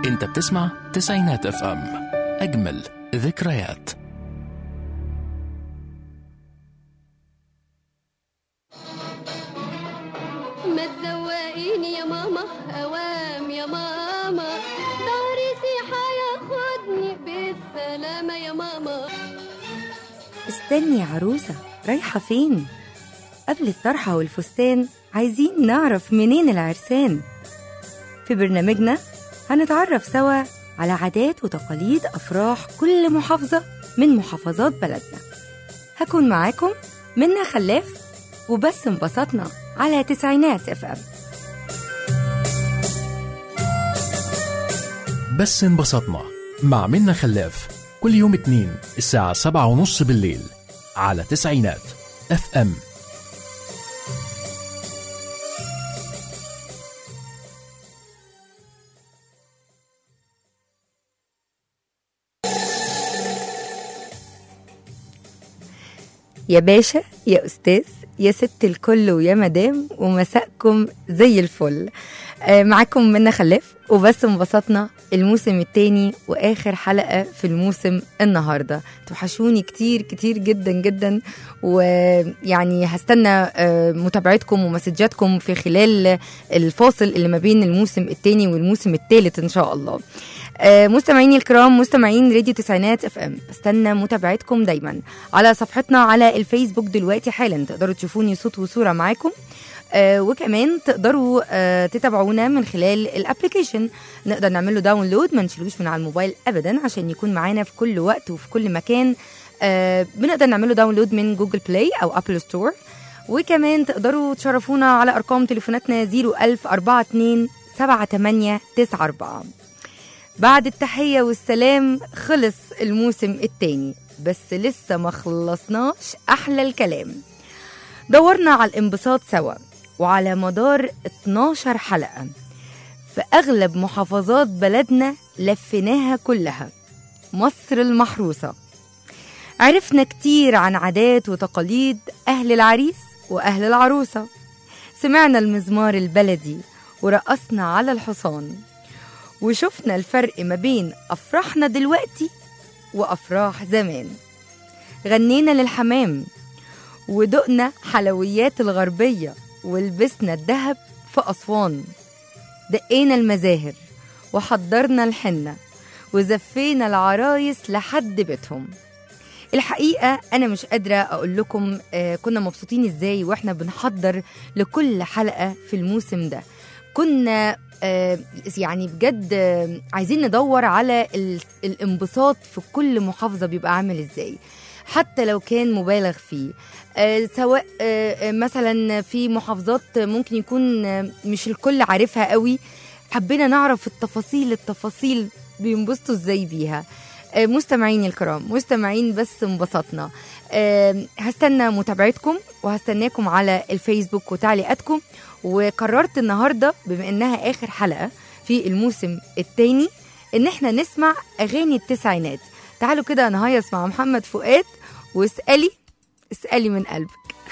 انت بتسمع تسعينات اف ام اجمل ذكريات ما تزوقيني يا ماما اوام يا ماما ظهري سيحة ياخدني بالسلامة يا ماما استني يا عروسة رايحة فين؟ قبل الطرحة والفستان عايزين نعرف منين العرسان في برنامجنا هنتعرف سوا على عادات وتقاليد أفراح كل محافظة من محافظات بلدنا هكون معاكم منا خلاف وبس انبسطنا على تسعينات اف ام بس انبسطنا مع منا خلاف كل يوم اتنين الساعة سبعة ونص بالليل على تسعينات اف ام يا باشا يا أستاذ يا ست الكل ويا مدام ومساءكم زي الفل آه، معاكم منا خلاف وبس انبسطنا الموسم التاني واخر حلقه في الموسم النهارده توحشوني كتير كتير جدا جدا ويعني هستنى آه، متابعتكم ومسجاتكم في خلال الفاصل اللي ما بين الموسم التاني والموسم التالت ان شاء الله آه، مستمعيني الكرام مستمعين راديو تسعينات اف ام بستنى متابعتكم دايما على صفحتنا على الفيسبوك دلوقتي حالا تقدروا تشوفوني صوت وصوره معاكم آه وكمان تقدروا آه تتابعونا من خلال الابلكيشن نقدر نعمل له داونلود ما نشيلوش من على الموبايل ابدا عشان يكون معانا في كل وقت وفي كل مكان آه بنقدر نعمل له داونلود من جوجل بلاي او ابل ستور وكمان تقدروا تشرفونا على ارقام تليفوناتنا 01042 7894 بعد التحية والسلام خلص الموسم التاني بس لسه ما خلصناش أحلى الكلام دورنا على الانبساط سوا وعلى مدار 12 حلقة في أغلب محافظات بلدنا لفيناها كلها مصر المحروسة عرفنا كتير عن عادات وتقاليد أهل العريس وأهل العروسة سمعنا المزمار البلدي ورقصنا على الحصان وشفنا الفرق ما بين أفراحنا دلوقتي وأفراح زمان غنينا للحمام ودقنا حلويات الغربية ولبسنا الذهب في أسوان دقينا المزاهر وحضرنا الحنة وزفينا العرايس لحد بيتهم الحقيقة أنا مش قادرة أقول لكم آه، كنا مبسوطين إزاي وإحنا بنحضر لكل حلقة في الموسم ده كنا آه، يعني بجد آه، عايزين ندور على ال- الانبساط في كل محافظة بيبقى عامل إزاي حتى لو كان مبالغ فيه آه، سواء آه، آه، مثلا في محافظات ممكن يكون آه، مش الكل عارفها قوي حبينا نعرف التفاصيل التفاصيل بينبسطوا ازاي بيها آه، مستمعين الكرام مستمعين بس انبسطنا آه، هستنى متابعتكم وهستناكم على الفيسبوك وتعليقاتكم وقررت النهارده بما انها اخر حلقه في الموسم الثاني ان احنا نسمع اغاني التسعينات تعالوا كده نهيص مع محمد فؤاد واسالي اسالي من قلبك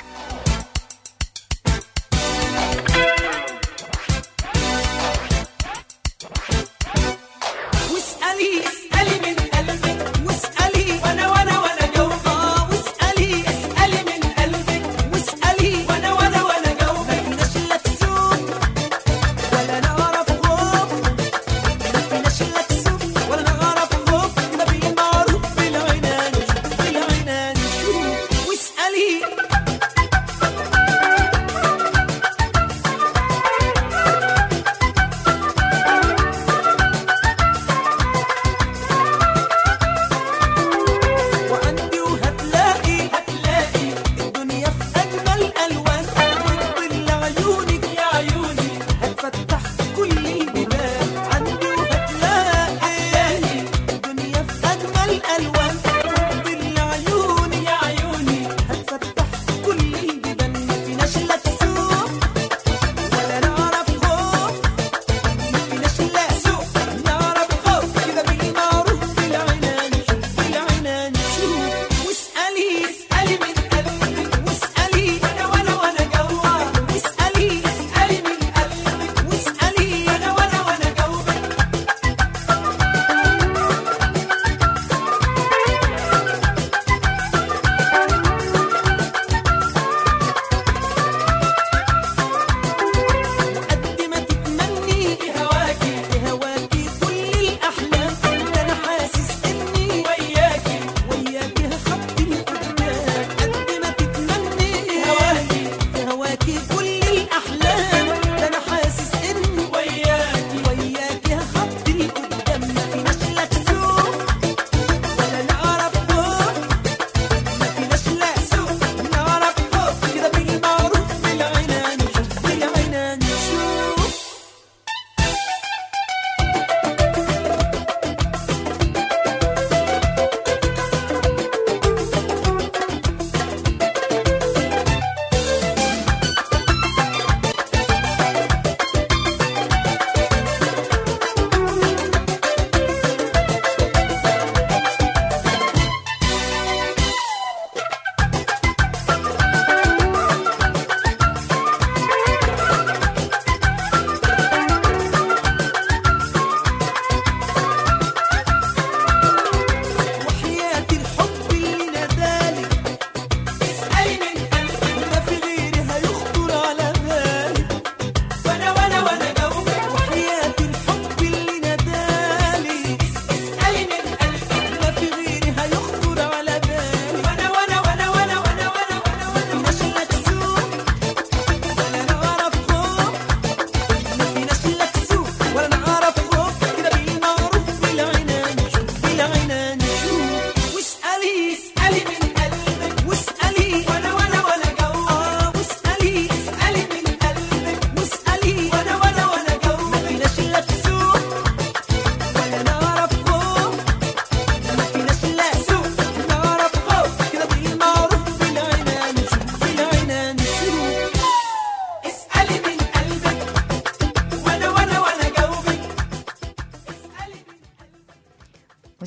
واسألي اسألي من قلبك واسألي وانا وانا وانا جاوبة واسألي اسألي من قلبك واسألي وانا وانا وانا جاوبة مفيناش لا كسوف ولا نعرف خوف مفيناش لا كسوف ولا نعرف خوف ده بالمعروف بالعنان بالعنان واسألي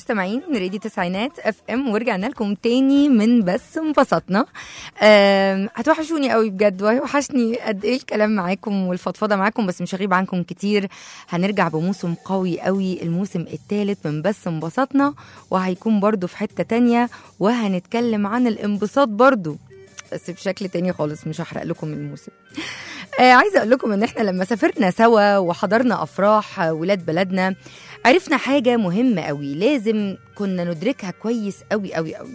مستمعين راديو تسعينات اف ام ورجعنا لكم تاني من بس انبسطنا آم، هتوحشوني قوي بجد وهيوحشني قد ايه الكلام معاكم والفضفضه معاكم بس مش هغيب عنكم كتير هنرجع بموسم قوي قوي الموسم الثالث من بس انبسطنا وهيكون برضو في حته تانية وهنتكلم عن الانبساط برضو بس بشكل تاني خالص مش هحرق لكم الموسم آه عايزه اقول لكم ان احنا لما سافرنا سوا وحضرنا افراح آه، ولاد بلدنا عرفنا حاجه مهمه قوي لازم كنا ندركها كويس قوي قوي قوي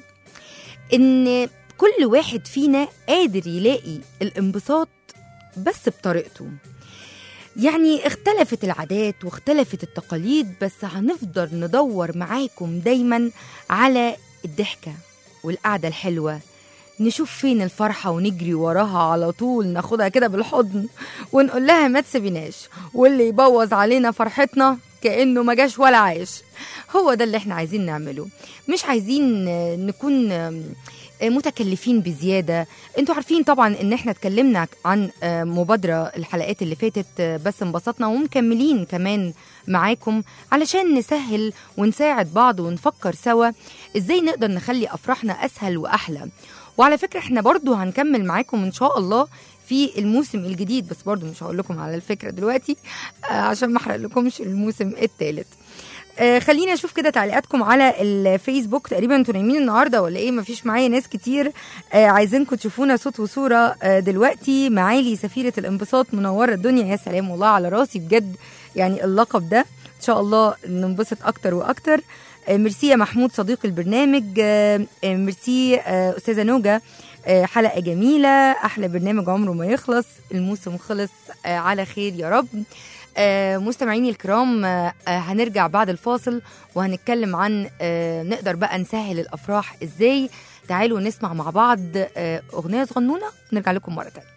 ان كل واحد فينا قادر يلاقي الانبساط بس بطريقته يعني اختلفت العادات واختلفت التقاليد بس هنفضل ندور معاكم دايما على الضحكه والقعده الحلوه نشوف فين الفرحة ونجري وراها على طول ناخدها كده بالحضن ونقول لها ما تسيبيناش واللي يبوظ علينا فرحتنا كأنه ما جاش ولا عاش هو ده اللي احنا عايزين نعمله مش عايزين آه، نكون آم، آه، متكلفين بزيادة انتوا عارفين طبعا ان احنا اتكلمنا عن آه، مبادرة الحلقات اللي فاتت آه، بس انبسطنا ومكملين كمان معاكم علشان نسهل ونساعد بعض ونفكر سوا ازاي نقدر نخلي افراحنا اسهل واحلى وعلى فكره احنا برضو هنكمل معاكم ان شاء الله في الموسم الجديد بس برضو مش هقول لكم على الفكره دلوقتي آه، عشان ما احرق لكمش الموسم الثالث آه خليني اشوف كده تعليقاتكم على الفيسبوك تقريبا انتوا نايمين النهارده ولا ايه مفيش معايا ناس كتير آه عايزينكم تشوفونا صوت وصوره آه دلوقتي معالي سفيره الانبساط منوره الدنيا يا سلام والله على راسي بجد يعني اللقب ده ان شاء الله ننبسط اكتر واكتر آه، ميرسي يا محمود صديق البرنامج آه، آه، ميرسي آه، استاذه نوجه آه، حلقه جميله احلى برنامج عمره ما يخلص الموسم خلص آه، على خير يا رب آه، مستمعيني الكرام آه، آه، هنرجع بعد الفاصل وهنتكلم عن آه، نقدر بقى نسهل الافراح ازاي تعالوا نسمع مع بعض آه، اغنيه صغنونه ونرجع لكم مره تانية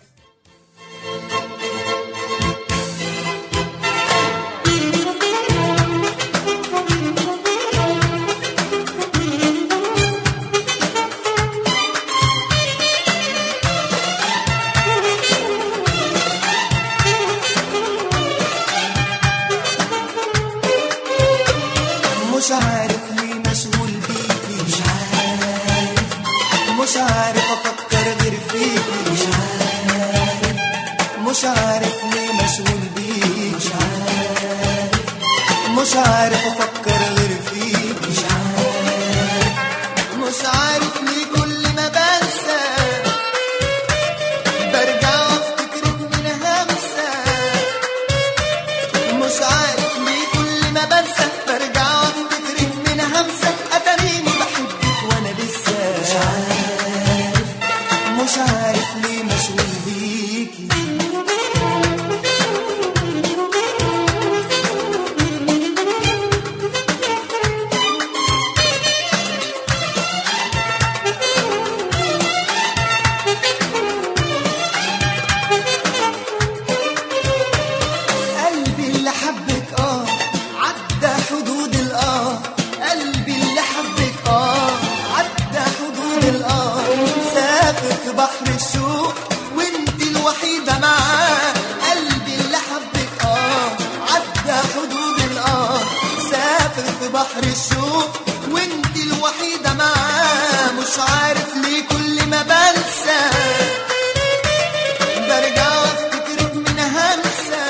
مش عارف ليه مشغول بيكي مش عارف مش عارف افكر غير فيكي مش عارف مش عارف ليه مشغول بيكي مش عارف مش عارف افكر غير فيكي مش عارف مش عارف ليه كل ما بنسى برجع افتكرك من همسه مش عارف ليه كل ما بنسى برجع افتكرك من همسة اتاريني بحبك وانا لسه مش عارف مش عارف ليه مشغول بيكي قلبي اللي حبك اه عدى حدود الاه قلبي اللي حبك اه عدى حدود الاه سافر في بحر الشوق وانت الوحيدة معاه قلبي اللي حبك اه عدى حدود الاه سافر في بحر الشوق وانت الوحيدة معاه مش عارف ليه كل ما بنسى برجع افتكرك من همسه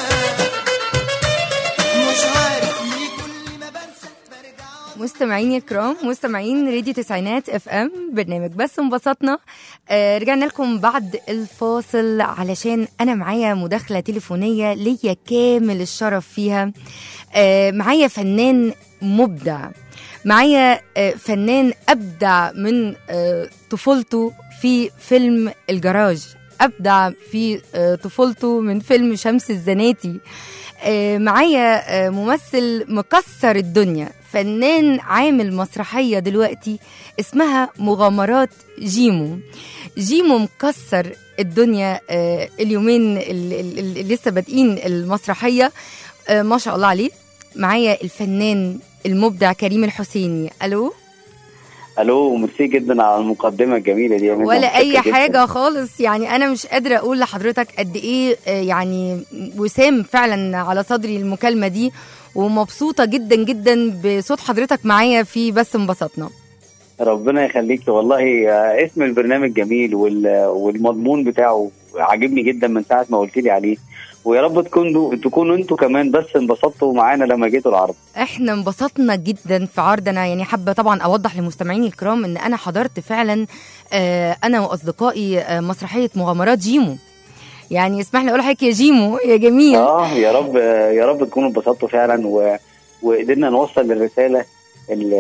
مش عارف ليه كل ما بنسى برجع مستمعيني الكرام مستمعين راديو تسعينات اف ام برنامج بس انبسطنا آه رجعنا لكم بعد الفاصل علشان انا معايا مداخله تليفونيه ليا كامل الشرف فيها آه معايا فنان مبدع معايا آه فنان ابدع من آه طفولته في فيلم الجراج ابدع في آه طفولته من فيلم شمس الزناتي آه، معايا آه، ممثل مكسر الدنيا فنان عامل مسرحية دلوقتي اسمها مغامرات جيمو جيمو مكسر الدنيا آه، اليومين اللي اللي لسه بادئين المسرحية آه، ما شاء الله عليه معايا الفنان المبدع كريم الحسيني الو الو ميرسي جدا على المقدمه الجميله دي يا منى، ولا اي متشكر جداً. حاجه خالص يعني انا مش قادره اقول لحضرتك قد ايه آه، يعني وسام فعلا على صدري المكالمه دي ومبسوطه جدا جدا بصوت حضرتك معايا في بس انبسطنا ربنا يخليكي والله آه، اسم البرنامج جميل وال- والمضمون بتاعه عاجبني جدا من ساعه ما قلت لي عليه ويا رب تكونوا تكونوا انتوا كمان بس انبسطتوا معانا لما جيتوا العرض احنا انبسطنا جدا في عرضنا يعني حابه طبعا اوضح لمستمعيني الكرام ان انا حضرت فعلا آه، انا واصدقائي آه، مسرحيه مغامرات جيمو يعني اسمح لي اقول لحضرتك يا جيمو يا جميل اه يا رب يا رب تكونوا انبسطتوا فعلا و... وقدرنا نوصل الرساله اللي,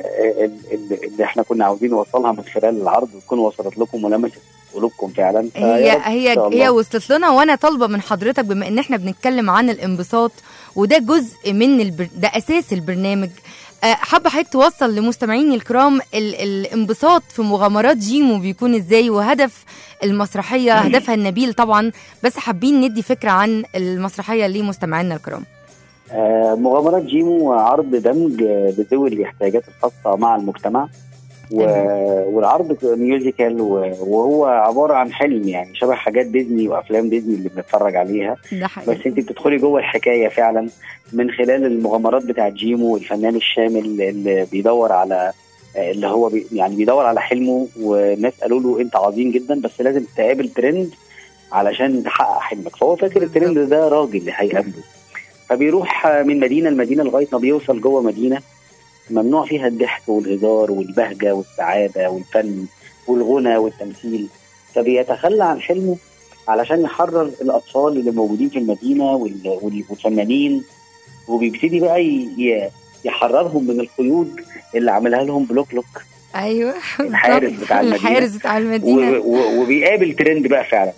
اللي, اللي احنا كنا عاوزين نوصلها من خلال العرض وتكون وصلت لكم ولمست قلوبكم فعلا فيا هي رب إن هي شاء الله. هي وصلت لنا وانا طالبه من حضرتك بما ان احنا بنتكلم عن الانبساط وده جزء من البر... ده اساس البرنامج آه، حابه حضرتك توصل لمستمعيني الكرام ال... الانبساط في مغامرات جيمو بيكون ازاي وهدف المسرحيه هدفها النبيل طبعا بس حابين ندي فكره عن المسرحيه لمستمعينا الكرام آه، مغامرات جيمو عرض دمج آه، لذوي الاحتياجات الخاصه مع المجتمع و... والعرض ميوزيكال و... وهو عباره عن حلم يعني شبه حاجات ديزني وافلام ديزني اللي بنتفرج عليها ده بس حقيقي انت بتدخلي جوه الحكايه فعلا من خلال المغامرات بتاعت جيمو الفنان الشامل اللي بيدور على اللي هو بي يعني بيدور على حلمه والناس قالوا له انت عظيم جدا بس لازم تقابل ترند علشان تحقق حلمك فهو فاكر بالظبط. الترند ده راجل اللي هيقابله فبيروح من مدينه لمدينه لغايه ما بيوصل جوه مدينه ممنوع فيها الضحك والهزار والبهجه والسعاده والفن والغنى والتمثيل فبيتخلى عن حلمه علشان يحرر الاطفال اللي موجودين في المدينه وال- وال- والفنانين وبيبتدي بقى ي- ي- يحررهم من القيود اللي عملها لهم بلوك لوك ايوه الحارس بالظبط. بتاع المدينة. الحارس بتاع و- المدينه و- وبيقابل ترند بقى فعلا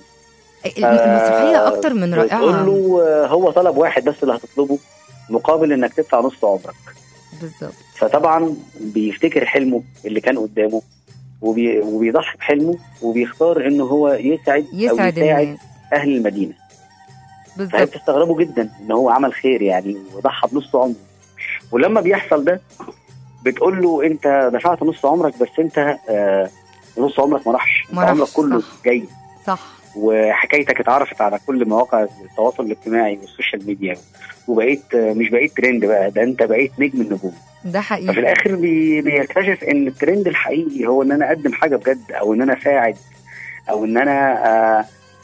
المسرحيه اكتر من بتقول رائعه له آه، هو طلب واحد بس اللي هتطلبه مقابل انك تدفع نص عمرك بالظبط فطبعا بيفتكر حلمه اللي كان قدامه وبي... وبيضحي بحلمه وبيختار انه هو يسعد او يسعد يساعد الناس اهل المدينه بالظبط فبتستغربوا جدا ان هو عمل خير يعني وضحى بنص عمره ولما بيحصل ده بتقول له انت دفعت نص عمرك بس انت آه نص عمرك ما راحش ما انت عمرك راحش، كله صح. جاي صح وحكايتك اتعرفت على كل مواقع التواصل الاجتماعي والسوشيال ميديا وبقيت آه، مش بقيت ترند بقى ده انت بقيت نجم النجوم ده ففي حقيقي الاخر بي بيكتشف ان الترند الحقيقي هو ان انا اقدم حاجه بجد او ان انا اساعد او ان انا آه،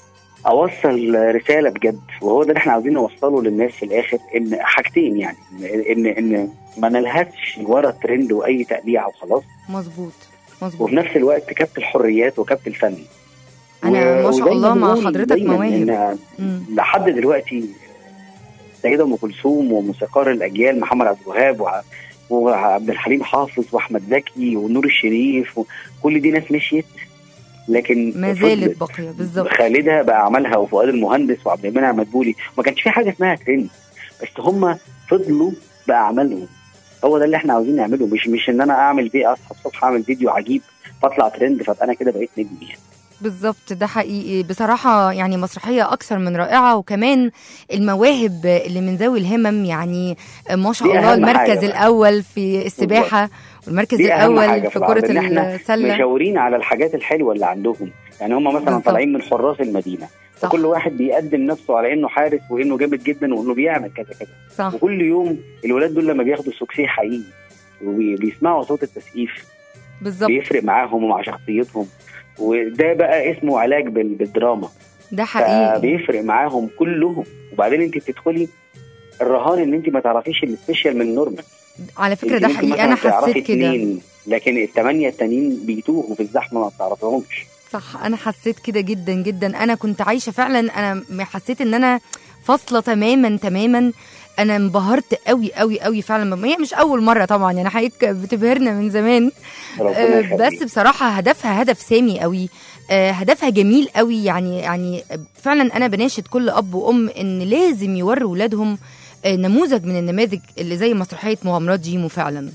اوصل رساله بجد وهو ده اللي احنا عاوزين نوصله للناس في الاخر ان حاجتين يعني ان ان ما نلهثش ورا الترند واي تقليع وخلاص مظبوط مظبوط وفي نفس الوقت كبت الحريات وكبت الفن أنا ما شاء ودايماً الله مع بقول حضرتك دايماً مواهب. إن مم. لحد دلوقتي السيده ام كلثوم وموسيقار الاجيال محمد عبد الوهاب وع- وعبد الحليم حافظ واحمد زكي ونور الشريف وكل دي ناس مشيت لكن ما فضلت زالت باقيه بالظبط خالده باعمالها وفؤاد المهندس وعبد المنعم مدبولي ما كانش في حاجه اسمها ترند بس هم فضلوا باعمالهم هو ده اللي احنا عاوزين نعمله مش مش ان انا اعمل بيه اصحى الصبح اعمل فيديو عجيب فاطلع ترند فابقى انا كده بقيت نجم يعني بالظبط ده حقيقي بصراحة يعني مسرحية أكثر من رائعة وكمان المواهب اللي من ذوي الهمم يعني ما شاء دي الله أهم حاجة المركز بقى. الأول في السباحة والمركز دي أهم حاجة الأول في في العرض، كرة إن إحنا السلة مشاورين على الحاجات الحلوه اللي عندهم يعني هم مثلا بالظبط. طالعين من حراس المدينه صح فكل واحد بيقدم نفسه على انه حارس وانه جامد جدا وانه بيعمل كذا كذا صح وكل يوم الولاد دول لما بياخدوا سوكسيه حقيقي وبيسمعوا صوت التسقيف بالظبط بيفرق معاهم ومع شخصيتهم وده بقى اسمه علاج بال- بالدراما ده حقيقي فبيفرق معاهم كلهم وبعدين انت بتدخلي الرهان ان انت ما تعرفيش السبيشال من النورمال على فكرة انت ده ممكن حقيقي مثلاً أنا تعرفي حسيت كده اتنين، لكن الثمانيه التانيين بيتوهوا في الزحمه ما بتعرفيهمش صح انا حسيت كده جدا جدا انا كنت عايشه فعلا انا م- حسيت ان انا فاصله تماما تماما انا انبهرت قوي قوي قوي فعلا هي مش اول مره طبعا يعني حضرتك بتبهرنا من زمان ربنا آه، يخليك. بس بصراحه هدفها هدف سامي قوي آه، هدفها جميل قوي يعني يعني فعلا انا بناشد كل اب وام ان لازم يوروا ولادهم آه، نموذج من النماذج اللي زي مسرحيه مغامرات جيمو فعلا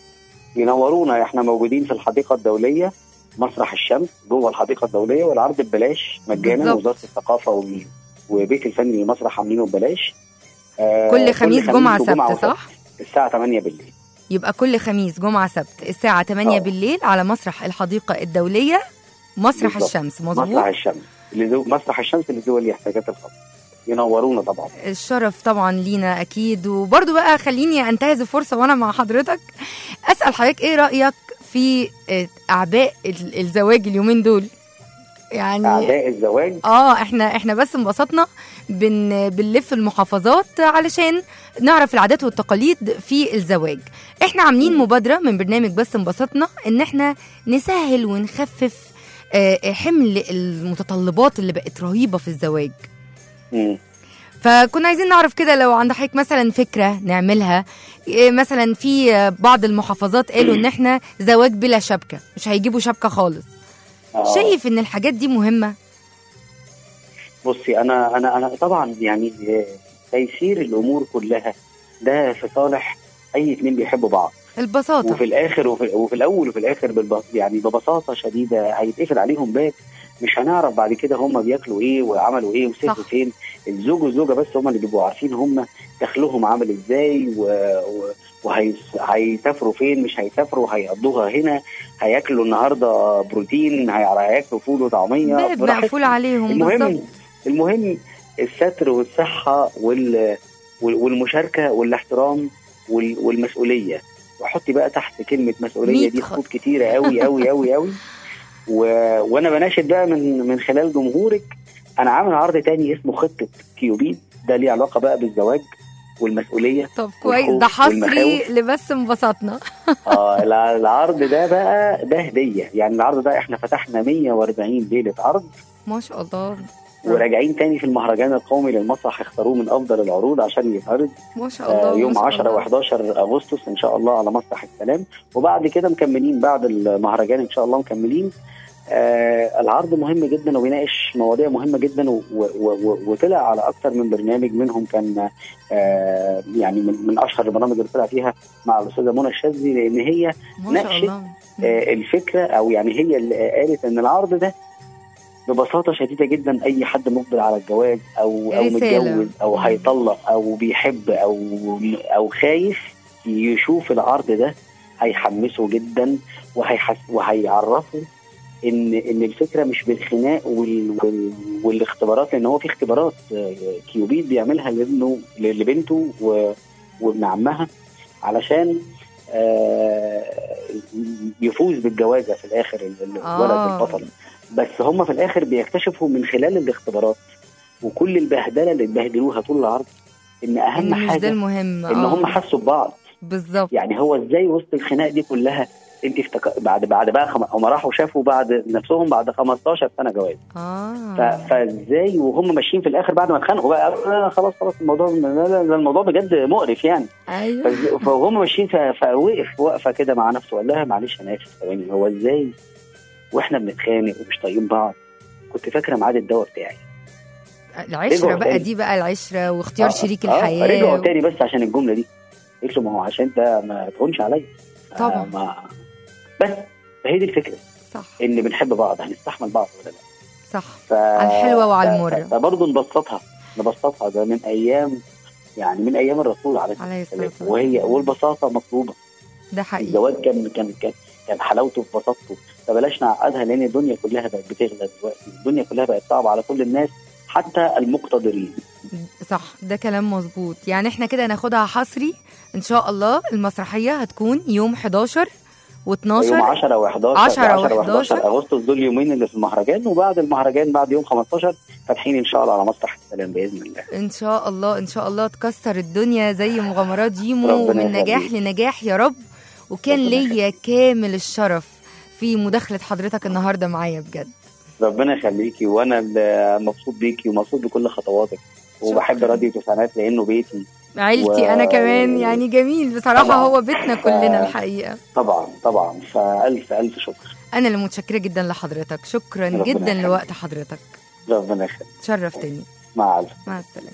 ينورونا احنا موجودين في الحديقه الدوليه مسرح الشمس جوه الحديقه الدوليه والعرض ببلاش مجانا بالظبط. وزاره الثقافه وال- وبيت الفن المسرح عاملينه ببلاش آه، كل خميس جمعه وجمعة سبت صح الساعه 8 بالليل يبقى كل خميس جمعه سبت الساعه 8 آه. بالليل على مسرح الحديقه الدوليه مسرح بالظبط. الشمس مسرح مظبوط الشمس لذو... مسرح الشمس لذوي الاحتياجات الخاصه ينورونا طبعا الشرف طبعا لينا اكيد وبرضو بقى خليني انتهز الفرصه وانا مع حضرتك اسال حضرتك ايه رايك في آه، اعباء ال- الزواج اليومين دول يعني اعداء الزواج اه احنا احنا بس انبسطنا بن بنلف المحافظات علشان نعرف العادات والتقاليد في الزواج احنا عاملين مبادره من برنامج بس انبسطنا ان احنا نسهل ونخفف آه، حمل المتطلبات اللي بقت رهيبه في الزواج مم. فكنا عايزين نعرف كده لو عند حضرتك مثلا فكره نعملها إيه مثلا في آه، بعض المحافظات قالوا ان احنا زواج بلا شبكه مش هيجيبوا شبكه خالص آه. شايف ان الحاجات دي مهمه بصي انا انا انا طبعا يعني آه، تيسير الامور كلها ده في صالح اي اتنين بيحبوا بعض البساطه وفي الاخر وفي, وفي الاول وفي الاخر بالب... يعني ببساطه شديده هيتقفل عليهم باب مش هنعرف بعد كده هم بياكلوا ايه وعملوا ايه وسافروا صح. فين الزوج والزوجه بس هم اللي بيبقوا عارفين هم دخلهم عامل ازاي و... و... وهيسافروا فين مش هيسافروا هيقضوها هنا هياكلوا النهارده بروتين هي- هياكلوا فول وطعميه باب براحتهم. مقفول عليهم المهم بالظبط المهم الستر والصحه وال وال- والمشاركه والاحترام وال- والمسؤوليه وحطي بقى تحت كلمه مسؤوليه ميت دي خط. خطوط كتيره قوي قوي قوي قوي و... وانا بناشد بقى من من خلال جمهورك انا عامل عرض تاني اسمه خطه كيوبيد ده ليه علاقه بقى بالزواج والمسؤوليه طب كويس ده والخوف حصري والمخاوف. لبس انبسطنا اه الع- العرض ده بقى ده هديه يعني العرض ده احنا فتحنا 140 ليله عرض ما شاء الله وراجعين تاني في المهرجان القومي للمسرح اختاروه من افضل العروض عشان يتعرض ما شاء الله آه، ما يوم شاء 10 الله. و11 اغسطس ان شاء الله على مسرح السلام وبعد كده مكملين بعد المهرجان ان شاء الله مكملين آه العرض مهم جدا وبيناقش مواضيع مهمه جدا و- و- و- وطلع على اكثر من برنامج منهم كان آه يعني من, من اشهر البرامج اللي طلع فيها مع الاستاذه منى الشاذلي لان هي ما شاء ناقشت الله آه، الفكره او يعني هي اللي قالت ان العرض ده ببساطه شديده جدا اي حد مقبل على الجواز او او رسالة. متجوز او هيطلق او بيحب او او خايف يشوف العرض ده هيحمسه جدا وهيحس وهيعرفه ان ان الفكره مش بالخناق وال وال والاختبارات لان هو في اختبارات آه، كيوبيد بيعملها لابنه لبنته و- وابن عمها علشان آه، يفوز بالجوازه في الاخر ال- ال- الولد آه. البطل بس هم في الاخر بيكتشفوا من خلال الاختبارات وكل البهدله اللي اتبهدلوها طول العرض ان اهم ان مش ده حاجه المهم ان آه. هم حسوا ببعض بالظبط يعني هو ازاي وسط الخناق دي كلها انت افتكر بعد بعد بقى خم... هم راحوا شافوا بعد نفسهم بعد 15 سنه جواز اه ف... فازاي وهم ماشيين في الاخر بعد ما اتخانقوا بقى قالوا آه خلاص خلاص الموضوع لا لا لا الموضوع بجد مقرف يعني ايوه فز- فهم ماشيين ف... فوقف وقفه كده مع نفسه وقال لها معلش انا اسف ثواني هو ازاي واحنا بنتخانق ومش طايقين بعض كنت فاكره ميعاد الدواء بتاعي العشره رجعوا بقى تاني. دي بقى العشره واختيار آه، شريك آه، الحياه رجعوا و- تاني بس عشان الجمله دي قلت له ما هو عشان انت ما تهونش عليا طبعا. آه، ما بس فهي دي الفكره صح ان بنحب بعض هنستحمل بعض ولا لا صح ف... على الحلوة وعلى ف- المرة. ف- فبرضه نبسطها نبسطها ده من ايام يعني من ايام الرسول عليه عليه الصلاه الصلاة والسلام وهي والبساطه مطلوبه ده حقيقي الزواج كان كان كان كان حلاوته في بساطته فبلاش نعقدها لان الدنيا كلها بقت بتغلى دلوقتي الدنيا كلها بقت صعبه على كل الناس حتى المقتدرين صح ده كلام مظبوط يعني احنا كده هناخدها حصري ان شاء الله المسرحيه هتكون يوم 11 و12 يوم 10 و11 10 و11 و11 اغسطس دول اليومين اللي في المهرجان وبعد المهرجان بعد يوم 15 فاتحين ان شاء الله على مسرح السلام باذن الله ان شاء الله ان شاء الله تكسر الدنيا زي مغامرات جيمو ربنا ومن نجاح يخليك. لنجاح يا رب وكان ربنا ليا كامل الشرف في مداخله حضرتك النهارده معايا بجد ربنا يخليكي وانا اللي مبسوط بيكي ومبسوط بكل خطواتك وبحب شكراً. راديو تسعينات لانه بيتي عيلتي و- انا كمان يعني جميل بصراحه طبعاً. هو بيتنا كلنا الحقيقه طبعا طبعا فالف الف شكر انا اللي متشكره جدا لحضرتك شكرا ربنا جدا يخليك. لوقت حضرتك ربنا يخليك شرفتني مع الف مع السلامة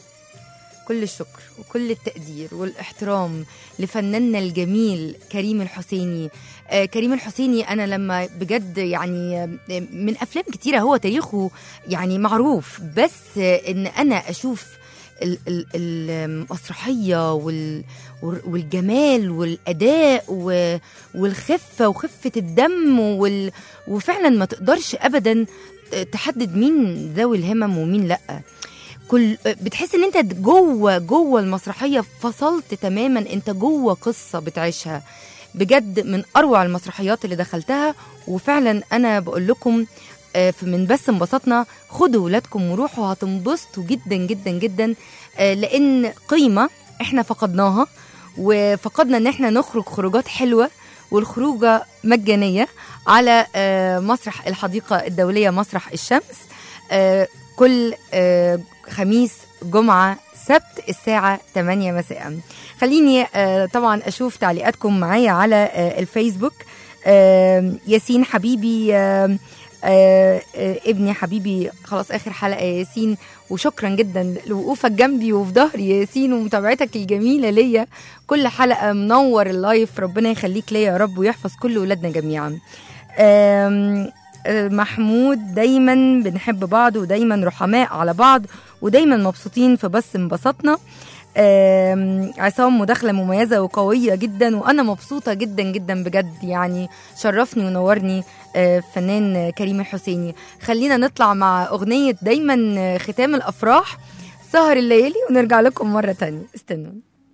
كل الشكر وكل التقدير والاحترام لفناننا الجميل كريم الحسيني آه كريم الحسيني أنا لما بجد يعني آه، من أفلام كتيرة هو تاريخه يعني معروف بس آه إن أنا أشوف ال- ال- المسرحيه وال وال- والجمال والاداء و- والخفه وخفه الدم وال وفعلا ما تقدرش ابدا تحدد مين ذوي الهمم ومين لا كل بتحس ان انت جوه جوه المسرحيه فصلت تماما انت جوه قصه بتعيشها بجد من اروع المسرحيات اللي دخلتها وفعلا انا بقول لكم آه، في- من بس انبسطنا خدوا ولادكم وروحوا هتنبسطوا جدا جدا جدا آه، لان قيمه احنا فقدناها وفقدنا ان احنا نخرج خروجات حلوه والخروجه مجانيه على آه، مسرح الحديقه الدوليه مسرح الشمس آه، كل آه، خميس جمعه سبت الساعه 8 مساء خليني آه، طبعا اشوف تعليقاتكم معايا على آه، الفيسبوك آه، ياسين حبيبي آه، آه، آه، ابني حبيبي خلاص اخر حلقه يا ياسين وشكرا جدا لوقوفك جنبي وفي ظهري يا ياسين ومتابعتك الجميله ليا كل حلقه منور اللايف ربنا يخليك ليا يا رب ويحفظ كل ولادنا جميعا آم، آه، محمود دايما بنحب بعض ودايما رحماء على بعض ودايما مبسوطين فبس انبسطنا آم، عصام مداخله مميزه وقويه جدا وانا مبسوطه جدا جدا بجد يعني شرفني ونورني آه، فنان كريم الحسيني خلينا نطلع مع اغنيه دايما آه، ختام الافراح سهر الليالي ونرجع لكم مره تانية استنوا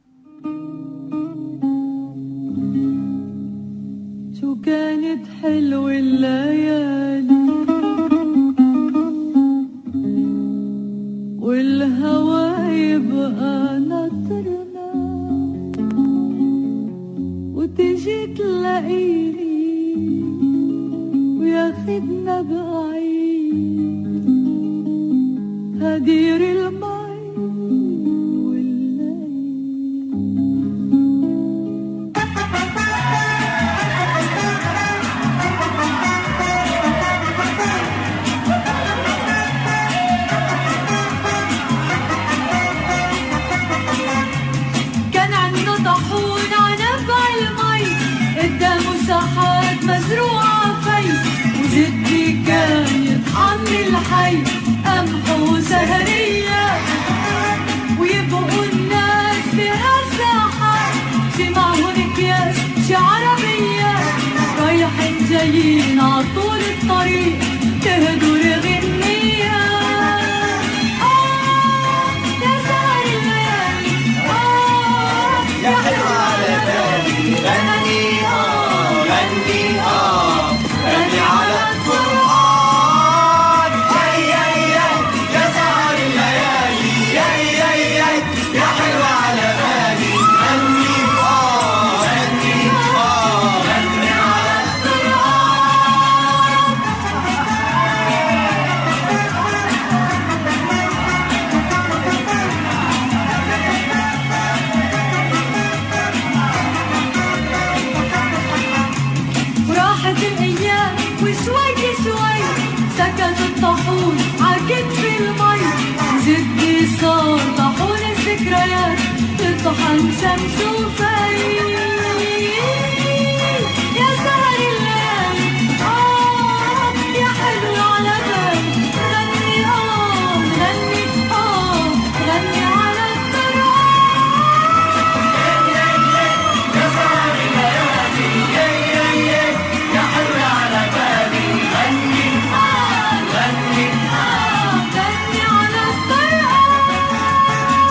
شو كانت حلوة الليالي والهوى يبقى نطرنا وتجي تلاقيني وياخدنا بعيد هدير المي والليل كان عنده طاحون عنبع المي قدامه ساحات مزروعة في وجدي كان يطحن الحي قمح وسهرية ويبقوا الناس بهالساحات شي معهن اكياس شي عربية رايحين جايين عطول الطريق تهدوا الغنية آه يا سهر الليالي آه يا حلوة على بالي غني آه غني آه غني على القرآن ياي ياي ياي يا سهر الليالي ياي ياي ياي يا حلوة على بالي غني آه غني آه غني على القرآن وراحت الايام وشوي شوي سكت الطاحون عكت في المي جدي صار طاحون الذكريات تطحن شمس وفي يا سهر الليالي آه يا حلو على بالي غني آه غني آه غني على القرآن غني على القرآن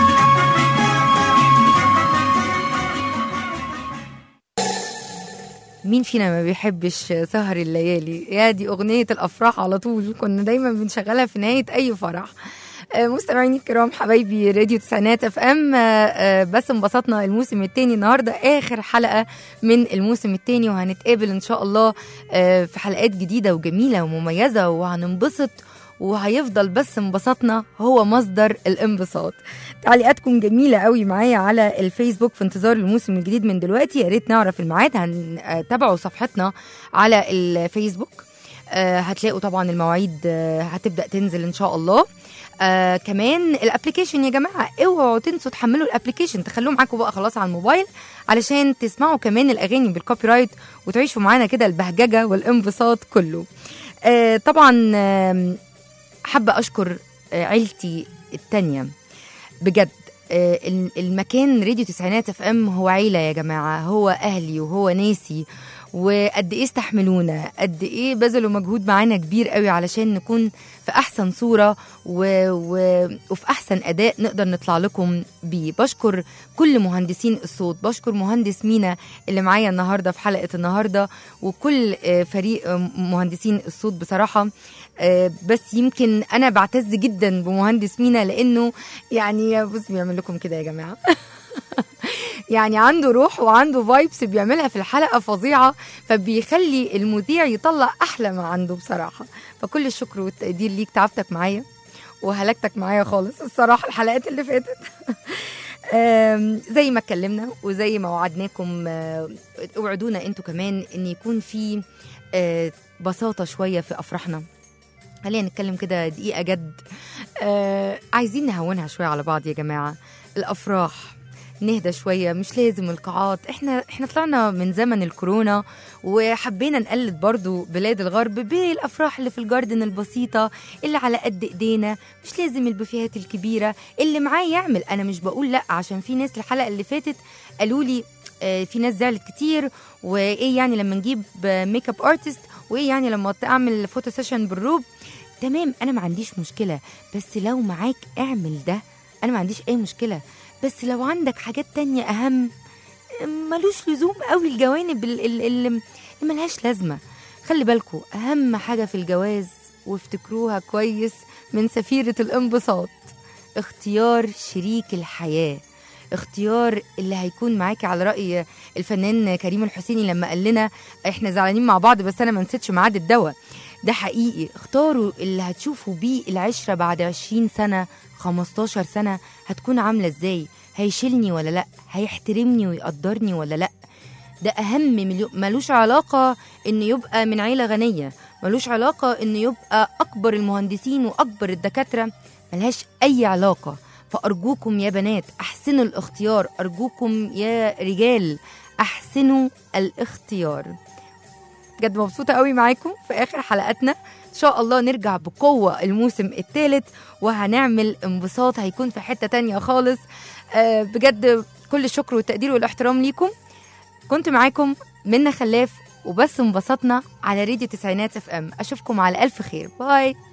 مين فينا ما بيحبش سهر الليالي يا دي أغنية الأفراح على طول كنا دايما بنشغلها في نهاية أي فرح آه، مستمعيني الكرام حبايبي راديو تسعينات اف ام آه، آه، بس انبسطنا الموسم الثاني النهارده اخر حلقه من الموسم الثاني وهنتقابل ان شاء الله آه، في حلقات جديده وجميله ومميزه وهننبسط وهيفضل بس انبساطنا هو مصدر الانبساط تعليقاتكم جميله قوي معايا على الفيسبوك في انتظار الموسم الجديد من دلوقتي يا ريت نعرف الميعاد هنتابعوا صفحتنا على الفيسبوك آه، هتلاقوا طبعا المواعيد آه، هتبدا تنزل ان شاء الله آه كمان الابلكيشن يا جماعه اوعوا تنسوا تحملوا الابلكيشن تخلوه معاكم بقى خلاص على الموبايل علشان تسمعوا كمان الاغاني بالكوبي رايت وتعيشوا معانا كده البهججه والانبساط كله آه طبعا آم، حابه اشكر آه، عيلتي التانية بجد آه، ال- المكان راديو تسعينات اف ام هو عيله يا جماعه هو اهلي وهو ناسي وقد ايه استحملونا قد ايه بذلوا مجهود معانا كبير قوي علشان نكون في احسن صوره و... و... وفي احسن اداء نقدر نطلع لكم بيه بشكر كل مهندسين الصوت بشكر مهندس مينا اللي معايا النهارده في حلقه النهارده وكل آه، فريق آه، مهندسين الصوت بصراحه آه، بس يمكن انا بعتز جدا بمهندس مينا لانه يعني بص بيعمل لكم كده يا جماعه يعني عنده روح وعنده فايبس بيعملها في الحلقه فظيعه فبيخلي المذيع يطلع احلى ما عنده بصراحه فكل الشكر والتقدير ليك تعبتك معايا وهلكتك معايا خالص الصراحه الحلقات اللي فاتت آم، زي ما اتكلمنا وزي ما وعدناكم آه، اوعدونا انتوا كمان ان يكون في آه، بساطه شويه في افراحنا خلينا نتكلم كده دقيقه جد آه عايزين نهونها شويه على بعض يا جماعه الافراح نهدى شويه مش لازم القاعات احنا احنا طلعنا من زمن الكورونا وحبينا نقلد برضو بلاد الغرب بالافراح اللي في الجاردن البسيطه اللي على قد ايدينا مش لازم البوفيهات الكبيره اللي معاه يعمل انا مش بقول لا عشان في ناس الحلقه اللي فاتت قالوا لي آه، في ناس زعلت كتير وايه يعني لما نجيب ميك اب ارتست وايه يعني لما تعمل فوتو سيشن بالروب تمام انا ما عنديش مشكله بس لو معاك اعمل ده انا ما عنديش اي مشكله بس لو عندك حاجات تانية اهم ملوش لزوم قوي الجوانب ال- ال- اللي اللي ملهاش لازمه خلي بالكوا اهم حاجه في الجواز وافتكروها كويس من سفيره الانبساط اختيار شريك الحياه اختيار اللي هيكون معاكي على راي الفنان كريم الحسيني لما قال لنا احنا زعلانين مع بعض بس انا ما نسيتش ميعاد الدواء ده حقيقي اختاروا اللي هتشوفوا بيه العشرة بعد 20 سنة 15 سنة هتكون عاملة ازاي هيشيلني ولا لا هيحترمني ويقدرني ولا لا ده أهم مليو- ملوش علاقة إنه يبقى من عيلة غنية ملوش علاقة إنه يبقى أكبر المهندسين وأكبر الدكاترة ملهاش أي علاقة فأرجوكم يا بنات أحسنوا الاختيار أرجوكم يا رجال أحسنوا الاختيار بجد مبسوطة قوي معاكم في آخر حلقاتنا إن شاء الله نرجع بقوة الموسم الثالث وهنعمل انبساط هيكون في حتة تانية خالص آه، بجد كل الشكر والتقدير والاحترام ليكم كنت معاكم منى خلاف وبس انبسطنا على راديو تسعينات اف ام اشوفكم على الف خير باي